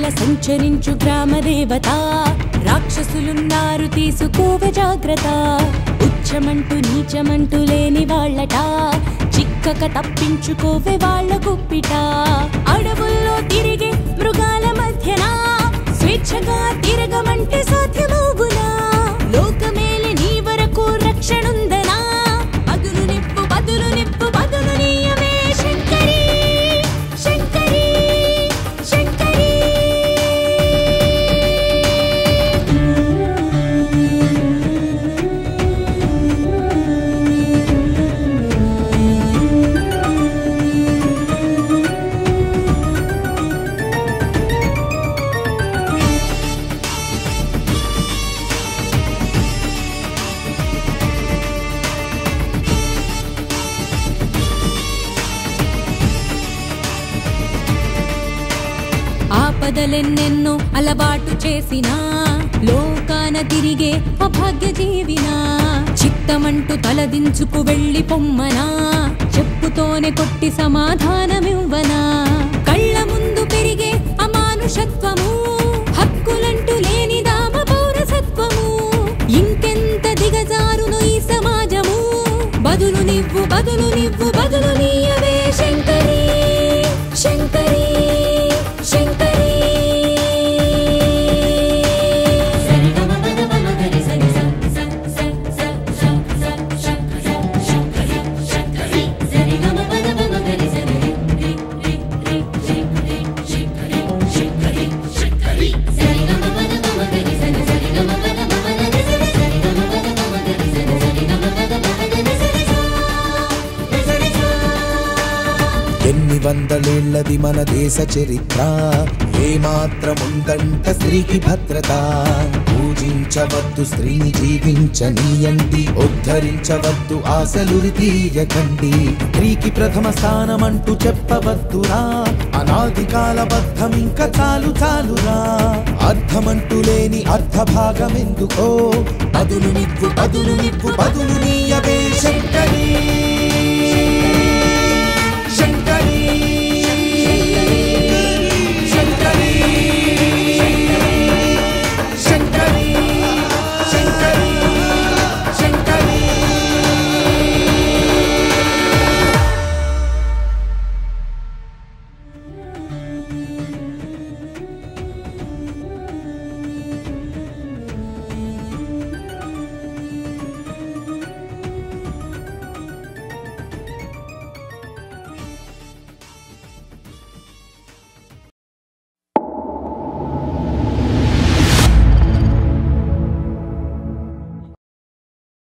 వెన్నెల సంచరించు గ్రామ దేవత రాక్షసులున్నారు తీసుకోవే జాగ్రత్త ఉచ్చమంటూ నీచమంటూ లేని వాళ్ళట చిక్కక తప్పించుకోవే వాళ్ళ గుప్పిట అడవుల్లో తిరిగే మృగాల మధ్యన స్వేచ్ఛగా తిరగమంటే సాధ్యమవునా లోకమేలి నీ వరకు రక్షణుందనా బదులు నిప్పు బదులు నిప్పు బదులు నీయమే శంకరి శంకరి శంకరి ఆపదలెన్నెన్నో అలవాటు చేసినా లోకాన తిరిగే అభాగ్య జీవినా చిత్తమంటూ తలదించుకు వెళ్ళి పొమ్మనా చెప్పుతోనే కొట్టి సమాధానమివ్వనా కళ్ళ ముందు పెరిగే అమానుషత్వము హక్కులంటూ లేని దామ పౌరసత్వము ఇంకెంత దిగజారును ఈ సమాజము బదులు నివ్వు బదులు నివ్వు బదులు నీయవే శంకరి శంకరి శంకరి ఎన్ని వందలేళ్లది మన దేశ చరిత్ర ఏమాత్రముందంట స్త్రీకి భద్రత పూజించవద్దు స్త్రీని జీవించనీయండి ఉద్ధరించవద్దు ఆశలురి తీయకండి స్త్రీకి ప్రథమ స్థానమంటూ చెప్పవద్దురా అనాది కాలబద్ధం ఇంకా చాలు చాలురా అర్థమంటూ లేని అర్ధ భాగమెందుకో బదులు నివ్వు బదులు నివ్వు బదులు నీయవే శంకరి